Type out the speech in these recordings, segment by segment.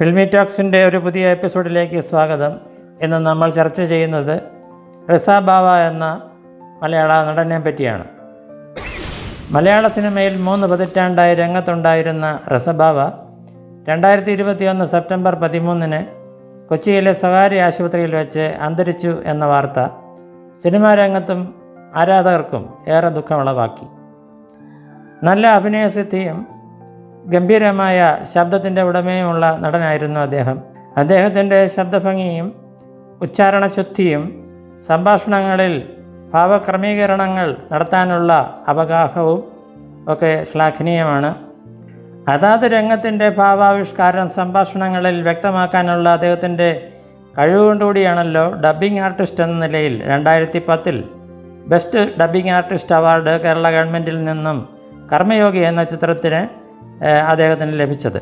filmy ടോക്സിൻ്റെ ഒരു പുതിയ എപ്പിസോഡിലേക്ക് സ്വാഗതം ഇന്ന് നമ്മൾ ചർച്ച ചെയ്യുന്നത് റിസ ബാവ എന്ന മലയാള നടനെ പറ്റിയാണ് മലയാള സിനിമയിൽ മൂന്ന് പതിറ്റാണ്ടായി രംഗത്തുണ്ടായിരുന്ന റസബാവ രണ്ടായിരത്തി ഇരുപത്തിയൊന്ന് സെപ്റ്റംബർ പതിമൂന്നിന് കൊച്ചിയിലെ സ്വകാര്യ ആശുപത്രിയിൽ വെച്ച് അന്തരിച്ചു എന്ന വാർത്ത സിനിമാ രംഗത്തും ആരാധകർക്കും ഏറെ ദുഃഖമുളവാക്കി നല്ല അഭിനയസിദ്ധിയും ഗംഭീരമായ ശബ്ദത്തിൻ്റെ ഉടമയുമുള്ള നടനായിരുന്നു അദ്ദേഹം അദ്ദേഹത്തിൻ്റെ ശബ്ദഭംഗിയും ഉച്ചാരണശുദ്ധിയും സംഭാഷണങ്ങളിൽ ഭാവക്രമീകരണങ്ങൾ നടത്താനുള്ള അവഗാഹവും ഒക്കെ ശ്ലാഘനീയമാണ് അതാത് രംഗത്തിൻ്റെ ഭാവാവിഷ്കാരം സംഭാഷണങ്ങളിൽ വ്യക്തമാക്കാനുള്ള അദ്ദേഹത്തിൻ്റെ കഴിവുകൊണ്ടുകൂടിയാണല്ലോ ഡബ്ബിംഗ് ആർട്ടിസ്റ്റ് എന്ന നിലയിൽ രണ്ടായിരത്തി പത്തിൽ best dubbing artist award Kerala ഗവൺമെൻറ്റിൽ നിന്നും കർമ്മയോഗി എന്ന ചിത്രത്തിന് ഏഹ്, അദ്ദേഹത്തിന് ലഭിച്ചത്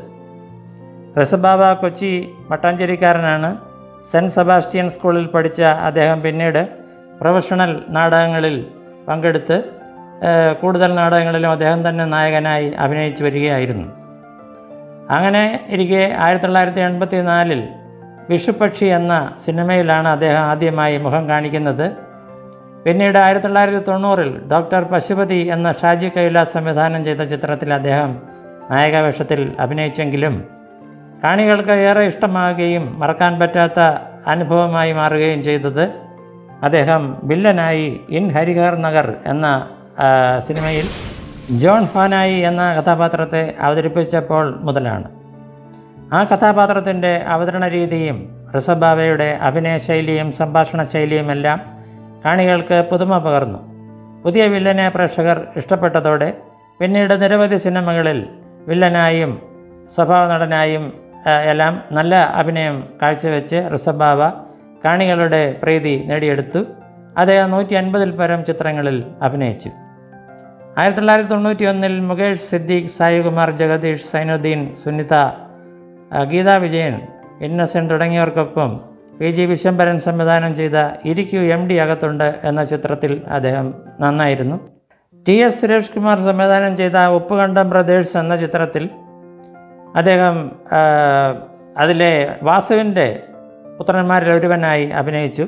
റസബാബ കൊച്ചി മട്ടാഞ്ചേരിക്കാരനാണ് സെൻറ്റ് സെബാസ്റ്റ്യൻ സ്കൂളിൽ പഠിച്ച അദ്ദേഹം പിന്നീട് പ്രൊഫഷണൽ നാടകങ്ങളിൽ പങ്കെടുത്ത് ഏഹ്, കൂടുതൽ നാടകങ്ങളിലും അദ്ദേഹം തന്നെ നായകനായി അഭിനയിച്ചു വരികയായിരുന്നു അങ്ങനെ ഇരിക്കെ ആയിരത്തി തൊള്ളായിരത്തി എൺപത്തി നാലിൽ വിഷുപക്ഷി എന്ന സിനിമയിലാണ് അദ്ദേഹം ആദ്യമായി മുഖം കാണിക്കുന്നത് പിന്നീട് ആയിരത്തി തൊള്ളായിരത്തി തൊണ്ണൂറിൽ ഡോക്ടർ പശുപതി എന്ന ഷാജി കൈലാസ് സംവിധാനം ചെയ്ത ചിത്രത്തിൽ അദ്ദേഹം നായകവേഷത്തിൽ അഭിനയിച്ചെങ്കിലും കാണികൾക്ക് ഏറെ ഇഷ്ടമാകുകയും മറക്കാൻ പറ്റാത്ത അനുഭവമായി മാറുകയും ചെയ്തത് അദ്ദേഹം വില്ലനായി ഇൻ ഹരിഹർ നഗർ എന്ന ആ, സിനിമയിൽ ജോൺ ഫാനായി എന്ന കഥാപാത്രത്തെ അവതരിപ്പിച്ചപ്പോൾ മുതലാണ് ആ കഥാപാത്രത്തിൻ്റെ അവതരണ രീതിയും ഋഷഭാവയുടെ അഭിനയശൈലിയും സംഭാഷണ ശൈലിയുമെല്ലാം കാണികൾക്ക് പുതുമ പകർന്നു പുതിയ വില്ലനെ പ്രേക്ഷകർ ഇഷ്ടപ്പെട്ടതോടെ പിന്നീട് നിരവധി സിനിമകളിൽ വില്ലനായും സ്വഭാവ നടനായും ആ, എല്ലാം നല്ല അഭിനയം കാഴ്ചവെച്ച് ഋഷഭാവ കാണികളുടെ പ്രീതി നേടിയെടുത്തു അദ്ദേഹം നൂറ്റി അൻപതിൽ പരം ചിത്രങ്ങളിൽ അഭിനയിച്ചു ആയിരത്തി തൊള്ളായിരത്തി തൊണ്ണൂറ്റി ഒന്നിൽ മുകേഷ് സിദ്ദീഖ് സായികുമാർ ജഗദീഷ് സൈനുദ്ദീൻ സുനിത ആ, ഗീതാ വിജയൻ ഇന്നസെൻ്റ് തുടങ്ങിയവർക്കൊപ്പം പി ജി വിശ്വംഭരൻ സംവിധാനം ചെയ്ത ഇരിക്കു എം ഡി അകത്തുണ്ട് എന്ന ചിത്രത്തിൽ അദ്ദേഹം നന്നായിരുന്നു ടി എസ് സുരേഷ് കുമാർ സംവിധാനം ചെയ്ത ഉപ്പുകണ്ടം ബ്രദേഴ്സ് എന്ന ചിത്രത്തിൽ അദ്ദേഹം ആ, അതിലെ വാസുവിൻ്റെ പുത്രന്മാരിൽ ഒരുവനായി അഭിനയിച്ചു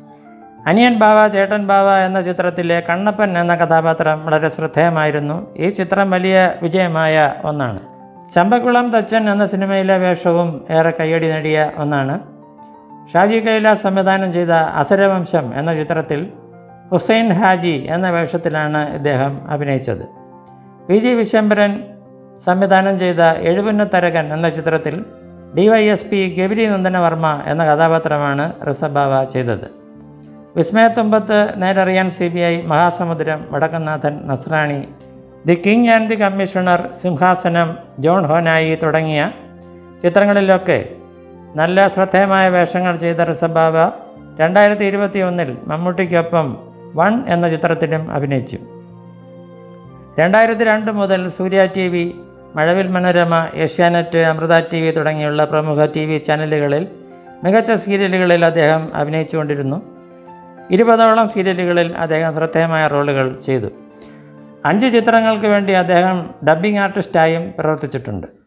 അനിയൻ ബാവ ചേട്ടൻ ബാവ എന്ന ചിത്രത്തിലെ കണ്ണപ്പൻ എന്ന കഥാപാത്രം വളരെ ശ്രദ്ധേയമായിരുന്നു ഈ ചിത്രം വലിയ വിജയമായ ഒന്നാണ് ചമ്പക്കുളം തച്ചൻ എന്ന സിനിമയിലെ വേഷവും ഏറെ കയ്യടി നേടിയ ഒന്നാണ് ഷാജി കൈലാസ് സംവിധാനം ചെയ്ത അസുരവംശം എന്ന ചിത്രത്തിൽ ഹുസൈൻ ഹാജി എന്ന വേഷത്തിലാണ് ഇദ്ദേഹം അഭിനയിച്ചത് പി ജി വിശ്വംഭരൻ സംവിധാനം ചെയ്ത എഴുപുന്നത്തരകൻ എന്ന ചിത്രത്തിൽ D Y S P Gauri Nandanavarma എന്ന കഥാപാത്രമാണ് ഋഷഭാവ ചെയ്തത് Vismayathumbathu Nerariyan C B I Mahasamudram Vadakkumnathan Nasrani the king and the commissioner Simhasanam John Honai തുടങ്ങിയ ചിത്രങ്ങളിലൊക്കെ നല്ല ശ്രദ്ധേയമായ വേഷങ്ങൾ ചെയ്ത ഋഷഭാവ രണ്ടായിരത്തി ഇരുപത്തി ഒന്നിൽ മമ്മൂട്ടിക്കൊപ്പം വൺ എന്ന ചിത്രത്തിലും അഭിനയിച്ചു രണ്ടായിരത്തി രണ്ട് മുതൽ Surya T V Mazhavil Manorama Asianet Amrita T V തുടങ്ങിയുള്ള പ്രമുഖ ടി വി ചാനലുകളിൽ മികച്ച സീരിയലുകളിൽ അദ്ദേഹം അഭിനയിച്ചുകൊണ്ടിരുന്നു ഇരുപതോളം സീരിയലുകളിൽ അദ്ദേഹം ശ്രദ്ധേയമായ റോളുകൾ ചെയ്തു അഞ്ച് ചിത്രങ്ങൾക്ക് വേണ്ടി അദ്ദേഹം ഡബ്ബിംഗ് ആർട്ടിസ്റ്റായും പ്രവർത്തിച്ചിട്ടുണ്ട്